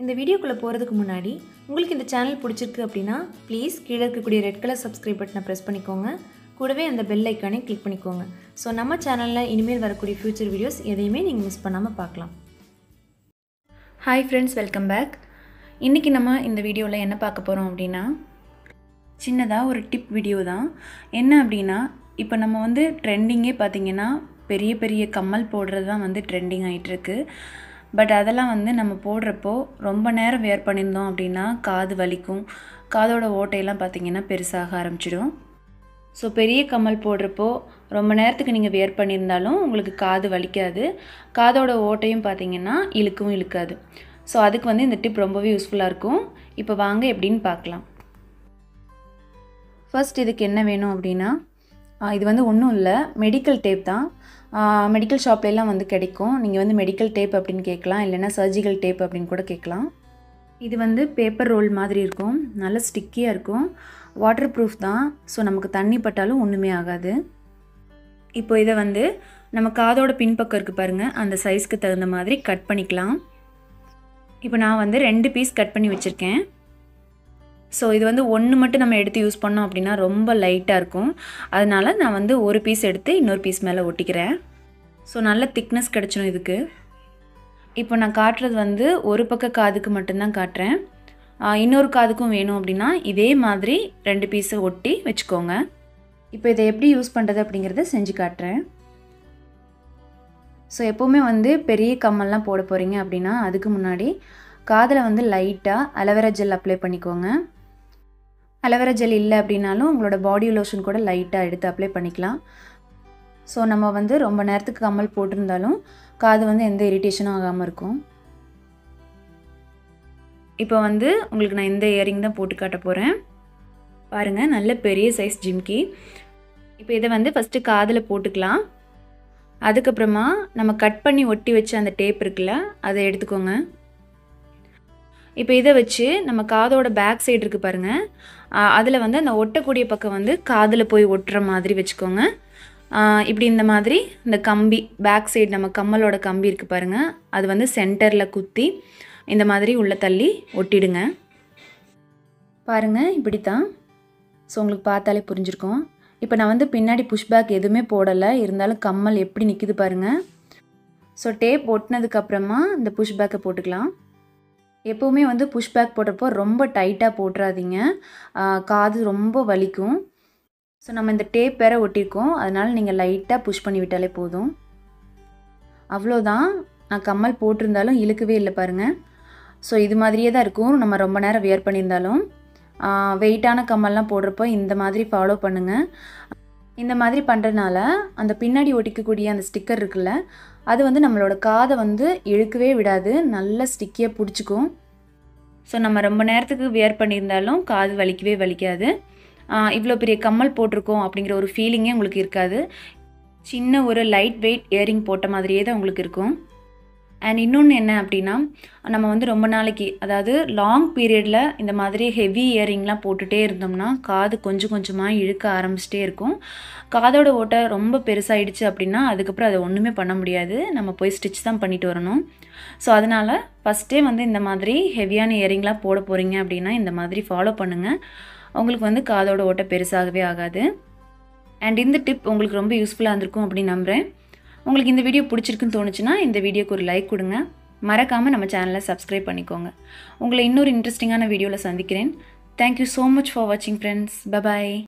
இந்த வீடியோக்குள்ளே போகிறதுக்கு முன்னாடி உங்களுக்கு இந்த சேனல் பிடிச்சிருக்கு அப்படின்னா ப்ளீஸ் கீழே இருக்கக்கூடிய ரெட் கலர் சப்ஸ்கிரைப் பட்டனை ப்ரெஸ் பண்ணிக்கோங்க கூடவே அந்த பெல் ஐக்கானை கிளிக் பண்ணிக்கோங்க ஸோ நம்ம சேனலில் இனிமேல் வரக்கூடிய ஃப்யூச்சர் வீடியோஸ் எதையுமே நீங்கள் மிஸ் பண்ணாமல் பார்க்கலாம் ஹாய் ஃப்ரெண்ட்ஸ் வெல்கம் பேக் இன்றைக்கி நம்ம இந்த வீடியோவில் என்ன பார்க்க போகிறோம் அப்படின்னா சின்னதாக ஒரு டிப் வீடியோ தான் என்ன அப்படின்னா இப்போ நம்ம வந்து ட்ரெண்டிங்கே பார்த்திங்கன்னா பெரிய பெரிய கம்மல் போடுறது தான் வந்து ட்ரெண்டிங் ஆகிட்டுருக்கு பட் அதெல்லாம் வந்து நம்ம போடுறப்போ ரொம்ப நேரம் வேர் பண்ணியிருந்தோம் அப்படின்னா காது வலிக்கும் காதோட ஓட்டையெல்லாம் பார்த்திங்கன்னா பெருசாக ஆரம்பிச்சிடும் ஸோ பெரிய கம்மல் போடுறப்போ ரொம்ப நேரத்துக்கு நீங்கள் வியர் பண்ணியிருந்தாலும் உங்களுக்கு காது வலிக்காது காதோட ஓட்டையும் பார்த்தீங்கன்னா இழுக்கவும் இழுக்காது ஸோ அதுக்கு வந்து இந்த டிப் ரொம்பவே யூஸ்ஃபுல்லாக இருக்கும் இப்போ வாங்க எப்படின்னு பார்க்கலாம் ஃபர்ஸ்ட் இதுக்கு என்ன வேணும் அப்படின்னா ஆ, இது வந்து ஒன்றும் இல்லை மெடிக்கல் டேப் தான் மெடிக்கல் ஷாப்லலாம் வந்து கிடைக்கும் நீங்கள் வந்து மெடிக்கல் டேப் அப்படின்னு கேட்கலாம் இல்லைன்னா சர்ஜிக்கல் டேப் அப்படின்னு கூட கேட்கலாம் இது வந்து பேப்பர் ரோல் மாதிரி இருக்கும் நல்ல ஸ்டிக்கியாக இருக்கும் வாட்டர் ப்ரூஃப் தான் ஸோ நமக்கு தண்ணி பட்டாலும் ஒன்றுமே ஆகாது இப்போ இதை வந்து நம்ம காதோட பின்பக்கம் இருக்குது பாருங்கள் அந்த சைஸ்க்கு தகுந்த மாதிரி கட் பண்ணிக்கலாம் இப்போ நான் வந்து ரெண்டு பீஸ் கட் பண்ணி வச்சுருக்கேன் ஸோ இது வந்து ஒன்று மட்டும் நம்ம எடுத்து யூஸ் பண்ணோம் அப்படின்னா ரொம்ப லைட்டாக இருக்கும் அதனால நான் வந்து ஒரு பீஸ் எடுத்து இன்னொரு பீஸ் மேலே ஒட்டிக்கிறேன் ஸோ நல்ல திக்னஸ் கிடச்சிடும் இதுக்கு இப்போ நான் காட்டுறது வந்து ஒரு பக்க காதுக்கு மட்டும்தான் காட்டுறேன் ஆ, இன்னொரு காதுக்கும் வேணும் அப்படின்னா இதே மாதிரி ரெண்டு பீஸை ஒட்டி வச்சுக்கோங்க இப்போ இதை எப்படி யூஸ் பண்ணுறது அப்படிங்கிறத செஞ்சு காட்டுறேன் ஸோ எப்போவுமே வந்து பெரிய கம்மல்லாம் போட போகிறீங்க அப்படின்னா அதுக்கு முன்னாடி காதில் வந்து லைட்டாக அலோவேரா ஜெல் அப்ளை பண்ணிக்கோங்க அலோவேரா ஜெல் இல்லை அப்படின்னாலும் உங்களோட பாடி லோஷன் கூட லைட்டாக எடுத்து அப்ளை பண்ணிக்கலாம் ஸோ நம்ம வந்து ரொம்ப நேரத்துக்கு கம்மல் போட்டிருந்தாலும் காது வந்து எந்த இரிட்டேஷனும் ஆகாமல் இருக்கும் இப்போ வந்து உங்களுக்கு நான் இந்த இயரிங் தான் போட்டு காட்ட போகிறேன் பாருங்கள் நல்ல பெரிய சைஸ் ஜிம்கி இப்போ இதை வந்து ஃபஸ்ட்டு காதில் போட்டுக்கலாம் அதுக்கப்புறமா நம்ம கட் பண்ணி ஒட்டி வச்ச அந்த டேப் இருக்குல்ல அதை எடுத்துக்கோங்க இப்போ இதை வச்சு நம்ம காதோட பேக் சைடு இருக்குது பாருங்கள் அதில் வந்து அந்த ஒட்டக்கூடிய பக்கம் வந்து காதில் போய் ஒட்டுற மாதிரி வச்சுக்கோங்க ஆ, இப்படி இந்த மாதிரி இந்த கம்பி பேக் சைடு நம்ம கம்மலோட கம்பி இருக்குது பாருங்கள் அது வந்து சென்டரில் குத்தி இந்த மாதிரி உள்ளே தள்ளி ஒட்டிடுங்க பாருங்கள் இப்படி தான் ஸோ உங்களுக்கு பார்த்தாலே புரிஞ்சிருக்கும் இப்போ நான் வந்து பின்னாடி புஷ்பேக் எதுவுமே போடலை இருந்தாலும் கம்மல் எப்படி நிற்கிது பாருங்கள் ஸோ டேப் ஒட்டினதுக்கப்புறமா இந்த புஷ்பேக்கை போட்டுக்கலாம் எப்போவுமே வந்து புஷ்பேக் போடுறப்போ ரொம்ப டைட்டாக போட்டுறாதீங்க ஆ, காது ரொம்ப வலிக்கும் ஸோ நம்ம இந்த டேப் வேற ஒட்டியிருக்கோம் அதனால் நீங்கள் லைட்டாக புஷ் பண்ணி விட்டாலே போதும் அவ்வளோதான் நான் கம்மல் போட்டிருந்தாலும் இழுக்கவே இல்லை பாருங்கள் ஸோ இது மாதிரியே தான் இருக்கும் நம்ம ரொம்ப நேரம் வியர் பண்ணியிருந்தாலும் வெயிட்டான கம்மல்லாம் போடுறப்போ இந்த மாதிரி ஃபாலோ பண்ணுங்கள் இந்த மாதிரி பண்ணுறதுனால அந்த பின்னாடி ஒட்டிக்கக்கூடிய அந்த ஸ்டிக்கர் இருக்குல்ல அது வந்து நம்மளோட காதை வந்து இழுக்கவே விடாது நல்ல ஸ்டிக்கியாக பிடிச்சிக்கும் ஸோ நம்ம ரொம்ப நேரத்துக்கு வியர் பண்ணியிருந்தாலும் காது வலிக்கவே வலிக்காது இவ்வளோ பெரிய கம்மல் போட்டிருக்கோம் அப்படிங்கிற ஒரு ஃபீலிங்கே உங்களுக்கு இருக்காது சின்ன ஒரு லைட் வெயிட் இயரிங் போட்ட மாதிரியே தான் உங்களுக்கு இருக்கும் அண்ட் இன்னொன்று என்ன அப்படின்னா நம்ம வந்து ரொம்ப நாளைக்கு அதாவது லாங் பீரியடில் இந்த மாதிரி ஹெவி இயரிங்லாம் போட்டுகிட்டே இருந்தோம்னா காது கொஞ்சம் கொஞ்சமாக இழுக்க ஆரம்பிச்சிட்டே இருக்கும் காதோட ஓட்டை ரொம்ப பெருசாகிடுச்சு அப்படின்னா அதுக்கப்புறம் அதை ஒன்றுமே பண்ண முடியாது நம்ம போய் ஸ்டிச் தான் பண்ணிட்டு வரணும் ஸோ அதனால் ஃபஸ்ட்டே வந்து இந்த மாதிரி ஹெவியான இயரிங்லாம் போட போகிறீங்க அப்படின்னா இந்த மாதிரி ஃபாலோ பண்ணுங்கள் உங்களுக்கு வந்து காதோட ஓட்டை பெருசாகவே ஆகாது அண்ட் இந்த டிப் உங்களுக்கு ரொம்ப யூஸ்ஃபுல்லாக இருந்திருக்கும் அப்படின்னு நம்புகிறேன் உங்களுக்கு இந்த வீடியோ பிடிச்சிருக்குன்னு தோணுச்சுன்னா இந்த வீடியோக்கு ஒரு லைக் கொடுங்க மறக்காமல் நம்ம சேனலை சப்ஸ்கிரைப் பண்ணிக்கோங்க உங்களை இன்னொரு இன்ட்ரெஸ்டிங்கான வீடியோவில் சந்திக்கிறேன் தேங்க்யூ ஸோ மச் ஃபார் வாட்சிங் ஃப்ரெண்ட்ஸ் பபாய்